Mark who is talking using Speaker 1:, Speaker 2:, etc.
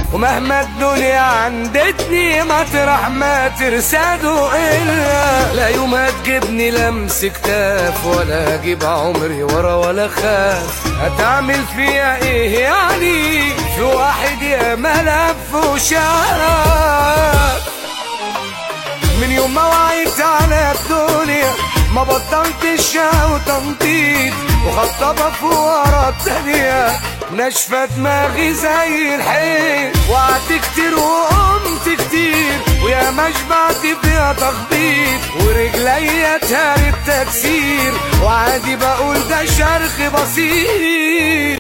Speaker 1: ومهما الدنيا عندتني مطرح ما ترسدوا إلا لا يوم هتجيبني لمس كتاف ولا اجيب عمري ورا ولا خاف هتعمل فيها ايه يعني في واحد يا ملف وشاف من يوم ما وعيت على الدنيا ما بطلتش وتنطيط وخطبة في ورا التانية ناشفة دماغي زي الحيط وقعدت كتير وقمت كتير ويا ما شبعت فيها تخبيط ورجليا اتهرت تكسير وعادي بقول ده شرخ بسيط